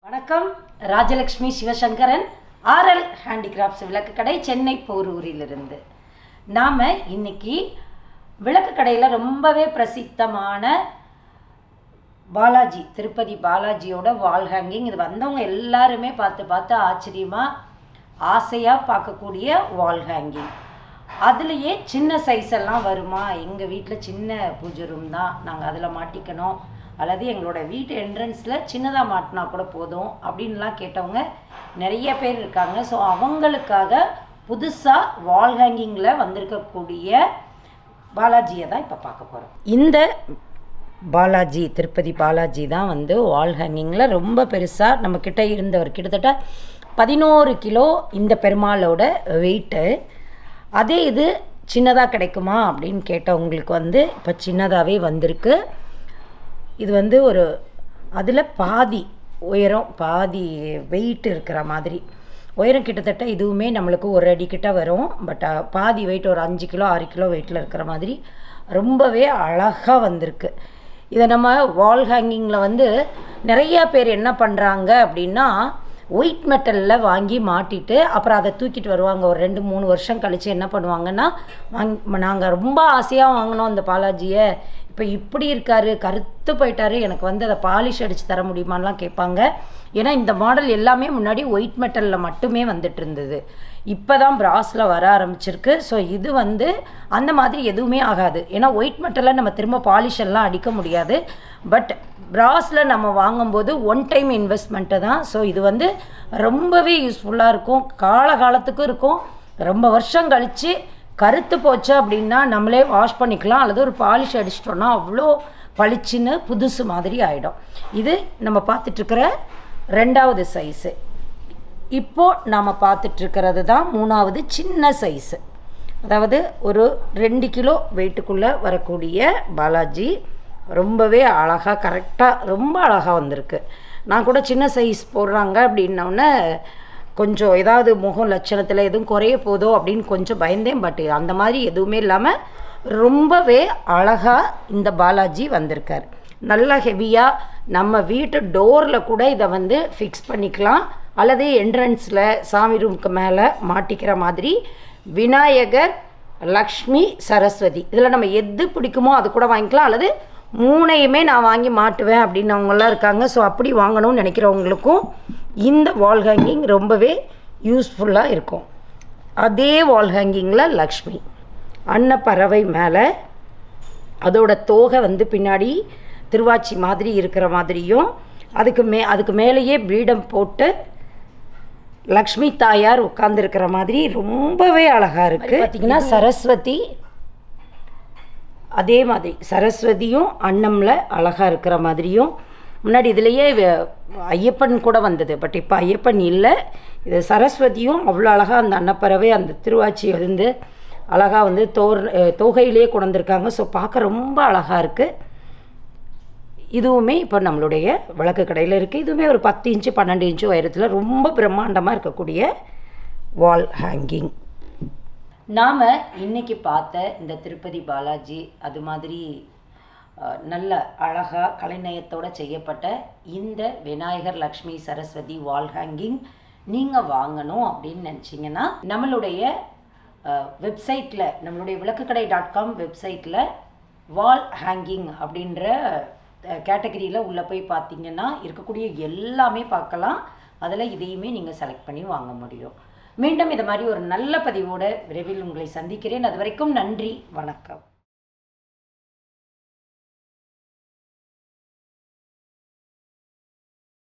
வணக்கம் Rajalakshmi Sivasankaran RL handicrafts விளக்கு கடை சென்னை போரூரிலிருந்து நாம் இன்னைக்கு விளக்கு கடையில் ரொம்பவே பிரசித்தமான பாலாஜி திருப்பதி பாலாஜியோட வால் ஹேங்கிங் இது வந்தவங்க எல்லாருமே பார்த்து பார்த்து ஆச்சரியமாக ஆசையாக பார்க்கக்கூடிய வால் ஹேங்கிங் அதுலேயே சின்ன சைஸ் எல்லாம் வருமா எங்கள் வீட்டில் சின்ன பூஜை ரூம் தான் நாங்கள் அதில் மாட்டிக்கணும் அல்லது எங்களோட வீட்டு என்ட்ரன்ஸில் சின்னதாக மாட்டினா கூட போதும் அப்படின்லாம் கேட்டவங்க நிறைய பேர் இருக்காங்க ஸோ அவங்களுக்காக புதுசாக வால் ஹேங்கிங்கில் வந்திருக்கக்கூடிய பாலாஜியை தான் இப்போ பார்க்க போகிறோம் இந்த பாலாஜி திருப்பதி பாலாஜி தான் வந்து வால் ஹேங்கிங்கில் ரொம்ப பெருசாக நம்மக்கிட்ட இருந்தவர் கிட்டத்தட்ட பதினோரு கிலோ இந்த பெருமாளோட வெயிட்டு அதே இது சின்னதாக கிடைக்குமா அப்படின்னு கேட்டவங்களுக்கு வந்து இப்போ சின்னதாகவே வந்திருக்கு இது வந்து ஒரு அதில் பாதி உயரம் பாதி வெயிட் இருக்கிற மாதிரி உயரம் கிட்டத்தட்ட இதுவுமே நம்மளுக்கு ஒரு அடி கிட்ட வரும் பட் பாதி வெயிட் ஒரு அஞ்சு கிலோ ஆறு கிலோ வெயிட்டில் இருக்கிற மாதிரி ரொம்பவே அழகாக வந்திருக்கு இதை நம்ம வால் ஹேங்கிங்கில் வந்து நிறைய பேர் என்ன பண்ணுறாங்க அப்படின்னா ஒயிட் மெட்டலில் வாங்கி மாட்டிட்டு அப்புறம் அதை தூக்கிட்டு வருவாங்க ஒரு ரெண்டு மூணு வருஷம் கழித்து என்ன பண்ணுவாங்கன்னா வாங் நாங்கள் ரொம்ப ஆசையாக வாங்கினோம் இந்த பாலாஜியை இப்போ இப்படி இருக்காரு கருத்து போயிட்டாரு எனக்கு வந்து அதை பாலிஷ் அடித்து தர முடியுமான்லாம் கேட்பாங்க ஏன்னா இந்த மாடல் எல்லாமே முன்னாடி ஒயிட் மெட்டலில் மட்டுமே வந்துட்டு இருந்தது இப்போ தான் பிராஸில் வர ஆரம்பிச்சிருக்கு ஸோ இது வந்து அந்த மாதிரி எதுவுமே ஆகாது ஏன்னா ஒயிட் மெட்டலில் நம்ம திரும்ப பாலிஷ் எல்லாம் அடிக்க முடியாது பட் பிராஸில் நம்ம வாங்கும்போது ஒன் டைம் இன்வெஸ்ட்மெண்ட்டு தான் ஸோ இது வந்து ரொம்பவே யூஸ்ஃபுல்லாக இருக்கும் காலகாலத்துக்கும் இருக்கும் ரொம்ப வருஷம் கழித்து கருத்து போச்சு அப்படின்னா நம்மளே வாஷ் பண்ணிக்கலாம் அல்லது ஒரு பாலிஷ் அடிச்சிட்டோன்னா அவ்வளோ பளிச்சுன்னு புதுசு மாதிரி ஆகிடும் இது நம்ம பார்த்துட்ருக்கிற ரெண்டாவது சைஸு இப்போது நாம் பார்த்துட்ருக்கிறது தான் மூணாவது சின்ன சைஸு அதாவது ஒரு ரெண்டு கிலோ வெயிட்டுக்குள்ளே வரக்கூடிய பாலாஜி ரொம்பவே அழகாக கரெக்டாக ரொம்ப அழகாக வந்திருக்கு நான் கூட சின்ன சைஸ் போடுறாங்க அப்படின்னோடனே கொஞ்சம் ஏதாவது முகம் லட்சணத்தில் எதுவும் குறைய போதோ அப்படின்னு கொஞ்சம் பயந்தேன் பட் அந்த மாதிரி எதுவுமே இல்லாமல் ரொம்பவே அழகாக இந்த பாலாஜி வந்திருக்கார் நல்லா ஹெவியாக நம்ம வீட்டு டோரில் கூட இதை வந்து ஃபிக்ஸ் பண்ணிக்கலாம் அல்லது என்ட்ரன்ஸில் சாமி ரூமுக்கு மேலே மாட்டிக்கிற மாதிரி விநாயகர் லக்ஷ்மி சரஸ்வதி இதில் நம்ம எது பிடிக்குமோ அது கூட வாங்கிக்கலாம் அல்லது மூணையுமே நான் வாங்கி மாட்டுவேன் அப்படின்னவங்களாம் இருக்காங்க ஸோ அப்படி வாங்கணும்னு நினைக்கிறவங்களுக்கும் இந்த வால் ஹேங்கிங் ரொம்பவே யூஸ்ஃபுல்லாக இருக்கும் அதே வால் ஹேங்கிங்கில் லக்ஷ்மி அன்னப்பறவை மேலே அதோட தோகை வந்து பின்னாடி திருவாச்சி மாதிரி இருக்கிற மாதிரியும் அதுக்கு மே அதுக்கு மேலேயே பீடம் போட்டு லக்ஷ்மி தாயார் உட்காந்துருக்கிற மாதிரி ரொம்பவே அழகாக இருக்குது பார்த்திங்கன்னா சரஸ்வதி அதே மாதிரி சரஸ்வதியும் அன்னமில் அழகாக இருக்கிற மாதிரியும் முன்னாடி இதுலேயே ஐயப்பன் கூட வந்தது பட் இப்போ ஐயப்பன் இல்லை இது சரஸ்வதியும் அவ்வளோ அழகாக அந்த அன்னப்பறவை அந்த திருவாச்சி வந்து அழகாக வந்து தோர் தோகையிலே கொண்டிருக்காங்க ஸோ பார்க்க ரொம்ப அழகாக இருக்குது இதுவுமே இப்போ நம்மளுடைய விளக்கு கடையில் இருக்குது இதுவுமே ஒரு பத்து இன்ச்சு பன்னெண்டு இன்ச்சு உயரத்தில் ரொம்ப பிரம்மாண்டமாக இருக்கக்கூடிய வால் ஹேங்கிங் நாம் இன்னைக்கு பார்த்த இந்த திருப்பதி பாலாஜி அது மாதிரி நல்ல அழகாக கலைநயத்தோடு செய்யப்பட்ட இந்த விநாயகர் லக்ஷ்மி சரஸ்வதி வால் ஹேங்கிங் நீங்கள் வாங்கணும் அப்படின்னு நினச்சிங்கன்னா நம்மளுடைய வெப்சைட்டில் நம்மளுடைய விளக்குக்கடை டாட் காம் வெப்சைட்டில் வால் ஹேங்கிங் அப்படின்ற கேட்டகரியில் உள்ளே போய் பார்த்தீங்கன்னா இருக்கக்கூடிய எல்லாமே பார்க்கலாம் அதில் இதையுமே நீங்கள் செலக்ட் பண்ணி வாங்க முடியும் மீண்டும் இது மாதிரி ஒரு நல்ல பதிவோடு விரைவில் உங்களை சந்திக்கிறேன் அது வரைக்கும் நன்றி வணக்கம்